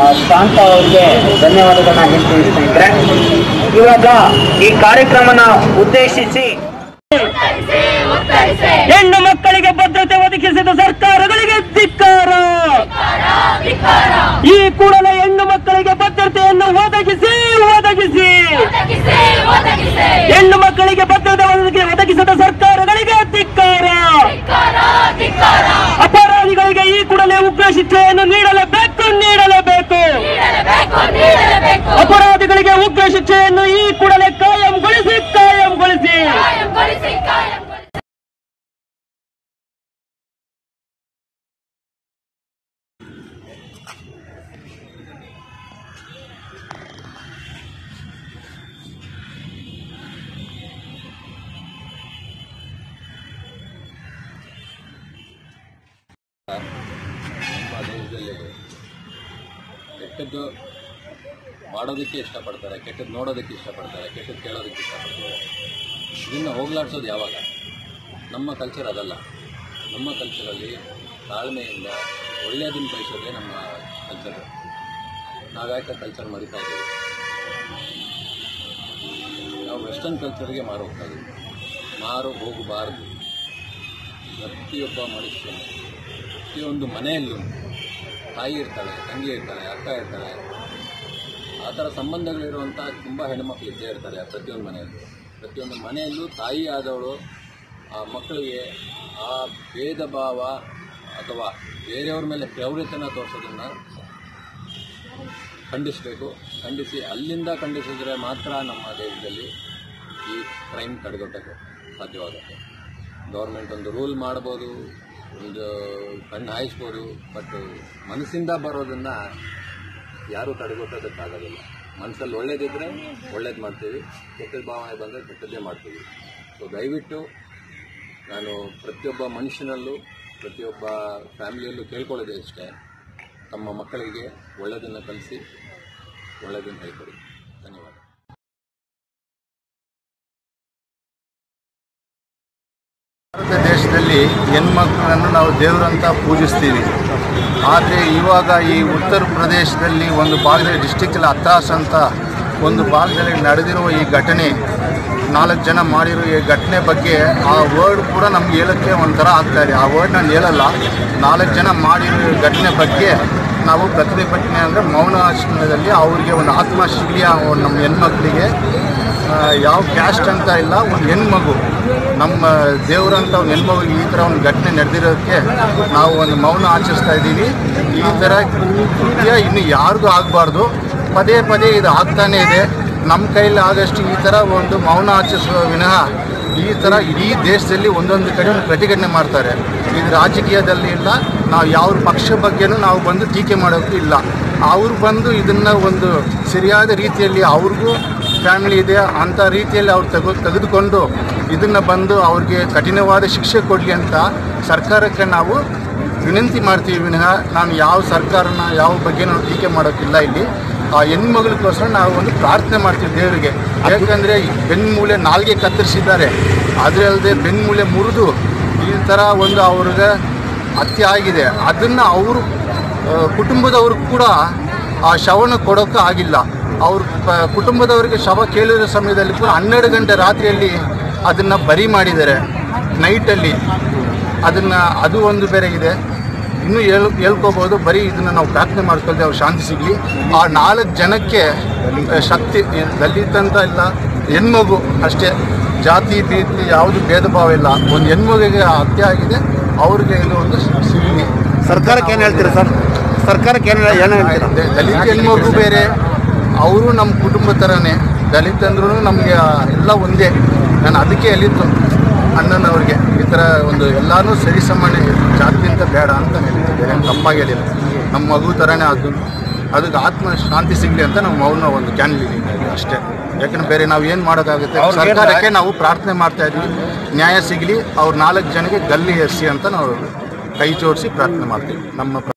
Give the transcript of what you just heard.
ಶಾಂತ ಅವರಿಗೆ ಧನ್ಯವಾದಗಳನ್ನ ಹೇಳ್ತೀನಿ ಸ್ನೇಹಿತರೆ ಇವಾಗ ಈ ಕಾರ್ಯಕ್ರಮನ ಉದ್ದೇಶಿಸಿ ಹೆಣ್ಣು ಮಕ್ಕಳಿಗೆ ಭದ್ರತೆ ಒದಗಿಸಿದ ಸರ್ಕಾರಗಳಿಗೆ ಧಿಕ್ಕಾರ ಈ ಕೂಡಲೇ ಹೆಣ್ಣು ಮಕ್ಕಳಿಗೆ ಭದ್ರತೆಯನ್ನು ಒದಗಿಸಿ ಒದಗಿಸಿ ಹೆಣ್ಣು ಮಕ್ಕಳಿಗೆ ಭದ್ರತೆ ಒದಗಿ- ಒದಗಿಸಿದ ಸರ್ಕಾರಗಳಿಗೆ ಧಿಕ್ಕಾರ ಅಪರಾಧಿಗಳಿಗೆ ಈ ಕೂಡಲೇ ಉಗ್ರ ಶಿಕ್ಷೆಯನ್ನು ನೀಡಲೇಬೇಕು ನೀಡಲೇಬೇಕು ಅಪರಾಧಿಗಳಿಗೆ ಉಗ್ರ ಶಿಕ್ಷೆಯನ್ನು ಈ ಕೂಡಲೇ ಕಾಯಂಗೊಳಿಸಿ ಕಾಯಂಗೊಳಿಸಿ ನಮ್ಮ ದೇಶದಲ್ಲಿ ಕೆಟ್ಟದ್ದು ಮಾಡೋದಕ್ಕೆ ಇಷ್ಟಪಡ್ತಾರೆ ಕೆಟ್ಟದ್ದು ನೋಡೋದಕ್ಕೆ ಇಷ್ಟಪಡ್ತಾರೆ ಕೆಟ್ಟದ್ದು ಕೇಳೋದಕ್ಕೆ ಇಷ್ಟಪಡ್ತಾರೆ ಇದನ್ನು ಹೋಗ್ಲಾಡ್ಸೋದು ಯಾವಾಗ ನಮ್ಮ ಕಲ್ಚರ್ ಅದಲ್ಲ ನಮ್ಮ ಕಲ್ಚರಲ್ಲಿ ತಾಳ್ಮೆಯಿಂದ ಒಳ್ಳೆಯದನ್ನು ಬಯಸೋದೇ ನಮ್ಮ ಕಲ್ಚರ್ ನಾವ್ಯಾಕೆ ಕಲ್ಚರ್ ಮರಿತಾ ಇದ್ದೀವಿ ನಾವು ವೆಸ್ಟರ್ನ್ ಕಲ್ಚರ್ಗೆ ಮಾರು ಹೋಗ್ತಾ ಇದ್ದೀವಿ ಮಾರು ಹೋಗಬಾರದು ಪ್ರತಿಯೊಬ್ಬ ಮನುಷ್ಯನು ಪ್ರತಿಯೊಂದು ಮನೆಯಲ್ಲೂ ತಾಯಿ ಇರ್ತಾಳೆ ತಂಗಿ ಇರ್ತಾಳೆ ಅಕ್ಕ ಇರ್ತಾಳೆ ಆ ಥರ ಸಂಬಂಧಗಳಿರುವಂಥ ತುಂಬ ಹೆಣ್ಮಕ್ಳು ಇದ್ದೇ ಇರ್ತಾರೆ ಆ ಪ್ರತಿಯೊಂದು ಮನೆಯಲ್ಲೂ ಪ್ರತಿಯೊಂದು ಮನೆಯಲ್ಲೂ ತಾಯಿ ಆದವಳು ಆ ಮಕ್ಕಳಿಗೆ ಆ ಭೇದ ಭಾವ ಅಥವಾ ಬೇರೆಯವ್ರ ಮೇಲೆ ಕ್ರೌರ್ಯತನ ತೋರಿಸೋದನ್ನು ಖಂಡಿಸಬೇಕು ಖಂಡಿಸಿ ಅಲ್ಲಿಂದ ಖಂಡಿಸಿದ್ರೆ ಮಾತ್ರ ನಮ್ಮ ದೇಶದಲ್ಲಿ ಈ ಕ್ರೈಮ್ ತಡೆಗಟ್ಟಕ್ಕೆ ಸಾಧ್ಯವಾಗುತ್ತೆ ಗೌರ್ಮೆಂಟ್ ಒಂದು ರೂಲ್ ಮಾಡ್ಬೋದು ಒಂದು ಕಣ್ಣು ಹಾಯಿಸ್ಬೋದು ಬಟ್ ಮನಸ್ಸಿಂದ ಬರೋದನ್ನು ಯಾರೂ ತಡೆಗಟ್ಟೋದಕ್ಕಾಗೋದಿಲ್ಲ ಮನಸ್ಸಲ್ಲಿ ಒಳ್ಳೇದಿದ್ದರೆ ಒಳ್ಳೇದು ಮಾಡ್ತೀವಿ ಕೆಟ್ಟದ ಭಾವನೆ ಬಂದರೆ ಕೆಟ್ಟದ್ದೇ ಮಾಡ್ತೀವಿ ಸೊ ದಯವಿಟ್ಟು ನಾನು ಪ್ರತಿಯೊಬ್ಬ ಮನುಷ್ಯನಲ್ಲೂ ಪ್ರತಿಯೊಬ್ಬ ಫ್ಯಾಮಿಲಿಯಲ್ಲೂ ಕೇಳ್ಕೊಳ್ಳೋದೇ ಇಷ್ಟೇ ತಮ್ಮ ಮಕ್ಕಳಿಗೆ ಒಳ್ಳೆಯದನ್ನು ಕಲಿಸಿ ಒಳ್ಳೆಯದನ್ನು ಹೇಳ್ಕೊಡಿ ಧನ್ಯವಾದ ಭಾರತ ದೇಶದಲ್ಲಿ ಹೆಣ್ಮಕ್ಳನ್ನು ನಾವು ದೇವರಂತ ಪೂಜಿಸ್ತೀವಿ ಆದರೆ ಇವಾಗ ಈ ಉತ್ತರ ಪ್ರದೇಶದಲ್ಲಿ ಒಂದು ಭಾಗದಲ್ಲಿ ಡಿಸ್ಟಿಕ್ಕಲ್ಲಿ ಹತ್ತಾಸ್ ಅಂತ ಒಂದು ಭಾಗದಲ್ಲಿ ನಡೆದಿರುವ ಈ ಘಟನೆ ನಾಲ್ಕು ಜನ ಮಾಡಿರೋ ಈ ಘಟನೆ ಬಗ್ಗೆ ಆ ವರ್ಡ್ ಕೂಡ ನಮ್ಗೆ ಹೇಳೋಕ್ಕೆ ಒಂಥರ ಆಗ್ತಾ ಇದೆ ಆ ವರ್ಡ್ ನಾನು ಹೇಳಲ್ಲ ನಾಲ್ಕು ಜನ ಮಾಡಿರೋ ಈ ಘಟನೆ ಬಗ್ಗೆ ನಾವು ಪ್ರತಿಭಟನೆ ಅಂದರೆ ಮೌನ ಆಶ್ರಮದಲ್ಲಿ ಅವರಿಗೆ ಒಂದು ಆತ್ಮ ಸಿಗಲಿ ಆ ಒಂದು ನಮ್ಮ ಹೆಣ್ಮಕ್ಳಿಗೆ ಆ, ಯಾವ ಕ್ಯಾಸ್ಟ್ ಅಂತ ಇಲ್ಲ ಒಂದು ಹೆಣ್ಮಗು ನಮ್ಮ ದೇವರಂತ ಒಂದು ಹೆಣ್ಮಗುಗೆ ಈ ಥರ ಒಂದು ಘಟನೆ ನಡೆದಿರೋದಕ್ಕೆ ನಾವು ಒಂದು ಮೌನ ಆಚರಿಸ್ತಾ ಇದ್ದೀವಿ ಈ ಥರ ಕೃತ್ಯ ಇನ್ನು ಯಾರಿಗೂ ಆಗಬಾರ್ದು ಪದೇ ಪದೇ ಇದು ಆಗ್ತಾನೇ ಇದೆ ನಮ್ಮ ಕೈಲಿ ಆದಷ್ಟು ಈ ಥರ ಒಂದು ಮೌನ ಆಚರಿಸುವ ವಿನಃ ಈ ಥರ ಇಡೀ ದೇಶದಲ್ಲಿ ಒಂದೊಂದು ಕಡೆ ಒಂದು ಪ್ರತಿಭಟನೆ ಮಾಡ್ತಾರೆ ಇದು ರಾಜಕೀಯದಲ್ಲಿ ಇಲ್ಲ ನಾವು ಯಾವ ಪಕ್ಷ ಬಗ್ಗೆನೂ ನಾವು ಬಂದು ಟೀಕೆ ಮಾಡೋಕ್ಕೂ ಇಲ್ಲ ಅವ್ರು ಬಂದು ಇದನ್ನು ಒಂದು ಸರಿಯಾದ ರೀತಿಯಲ್ಲಿ ಅವ್ರಿಗೂ ಫ್ಯಾಮಿಲಿ ಇದೆ ಅಂಥ ರೀತಿಯಲ್ಲಿ ಅವ್ರು ತೆಗೆ ತೆಗೆದುಕೊಂಡು ಇದನ್ನು ಬಂದು ಅವ್ರಿಗೆ ಕಠಿಣವಾದ ಶಿಕ್ಷೆ ಕೊಡಲಿ ಅಂತ ಸರ್ಕಾರಕ್ಕೆ ನಾವು ವಿನಂತಿ ಮಾಡ್ತೀವಿ ವಿನಃ ನಾನು ಯಾವ ಸರ್ಕಾರನ ಯಾವ ಬಗ್ಗೆ ನಾವು ಟೀಕೆ ಮಾಡೋಕ್ಕಿಲ್ಲ ಇಲ್ಲಿ ಆ ಹೆಣ್ಮಗಳಿಗೋಸ್ಕರ ನಾವು ಒಂದು ಪ್ರಾರ್ಥನೆ ಮಾಡ್ತೀವಿ ದೇವರಿಗೆ ಯಾಕಂದರೆ ಬೆನ್ಮೂಲೆ ನಾಲ್ಗೆ ಕತ್ತರಿಸಿದ್ದಾರೆ ಅದರಲ್ಲದೆ ಬೆನ್ಮೂಲೆ ಮುರಿದು ಈ ಥರ ಒಂದು ಅವ್ರಿಗೆ ಹತ್ಯೆ ಆಗಿದೆ ಅದನ್ನು ಅವರು ಆ, ಕುಟುಂಬದವ್ರು ಕೂಡ ಆ ಶವನ ಕೊಡೋಕೆ ಆಗಿಲ್ಲ ಅವ್ರ ಪ- ಕುಟುಂಬದವರಿಗೆ ಶವ ಕೇಳಿರೋ ಸಮಯದಲ್ಲಿ ಕೂಡ ಹನ್ನೆರಡು ಗಂಟೆ ರಾತ್ರಿಯಲ್ಲಿ ಅದನ್ನು ಬರಿ ಮಾಡಿದ್ದಾರೆ ನೈಟಲ್ಲಿ ಅದನ್ನು ಅದು ಒಂದು ಬೇರೆ ಇದೆ ಇನ್ನೂ ಹೇಳ್ ಹೇಳ್ಕೋಬೋದು ಬರೀ ಇದನ್ನು ನಾವು ಪ್ರಾರ್ಥನೆ ಮಾಡ್ಕೊಳ್ತೇವೆ ಅವ್ರು ಶಾಂತಿ ಸಿಗಲಿ ಆ ನಾಲ್ಕು ಜನಕ್ಕೆ ಆ, ಶಕ್ತಿ ದಲಿತ ಅಂತ ಇಲ್ಲ ಹೆಣ್ಮಗು ಅಷ್ಟೇ ಜಾತಿ ಭೀತಿ ಯಾವುದು ಭೇದ ಭಾವ ಇಲ್ಲ ಒಂದು ಹೆಣ್ಮಗುಗೆ ಹತ್ಯೆ ಆಗಿದೆ ಅವ್ರಿಗೆ ಇದು ಒಂದು ಸಿಗಲಿ ಸರ್ಕಾರಕ್ಕೆ ಏನು ಹೇಳ್ತೀರಾ ಸರ್ ಸರ್ಕಾರಕ್ಕೆ ಏನು ಏನು ಹೇಳ್ತೀರಾ ದ- ದಲಿತ ಹೆಣ್ಮಗು ಬೇರೆ ಅವರು ನಮ್ಮ ಕುಟುಂಬ ಥರನೇ ದಲಿತ ಅಂದ್ರೂ ನಮಗೆ ಎಲ್ಲ ಒಂದೇ ನಾನು ಅದಕ್ಕೆ ಹೇಳಿದ್ದು ಅಣ್ಣನವ್ರಿಗೆ ಈ ಥರ ಒಂದು ಎಲ್ಲಾನು ಸರಿಸಮಾನ್ಯ ಜಾತಿ ಅಂತ ಬೇಡ ಅಂತ ಹೇಳಿದ್ದು ಬೇರೆ ಏನ್ ತಪ್ಪಾಗಿ ಹೇಳಿಲ್ಲ ನಮ್ಮ ಮಗು ಥರನೇ ಅದು ಅದಕ್ಕೆ ಆತ್ಮ ಶಾಂತಿ ಸಿಗಲಿ ಅಂತ ನಾವು ಮೌನ ಒಂದು ಕ್ಯಾನ್ ಅಷ್ಟೇ ಯಾಕಂದ್ರೆ ಬೇರೆ ನಾವು ಏನು ಮಾಡೋಕ್ಕಾಗುತ್ತೆ ಅವ್ರಿಗೆ ಸರ್ಕಾರಕ್ಕೆ ನಾವು ಪ್ರಾರ್ಥನೆ ಮಾಡ್ತಾ ಇದ್ವಿ ನ್ಯಾಯ ಸಿಗಲಿ ಅವ್ರ ನಾಲ್ಕು ಜನಕ್ಕೆ ಗಲ್ಲಿ ಎರ್ಸಿ ಅಂತ ನಾವು ಕೈ ಜೋಡಿಸಿ ಪ್ರಾರ್ಥನೆ ಮಾಡ್ತೀವಿ ನಮ್ಮ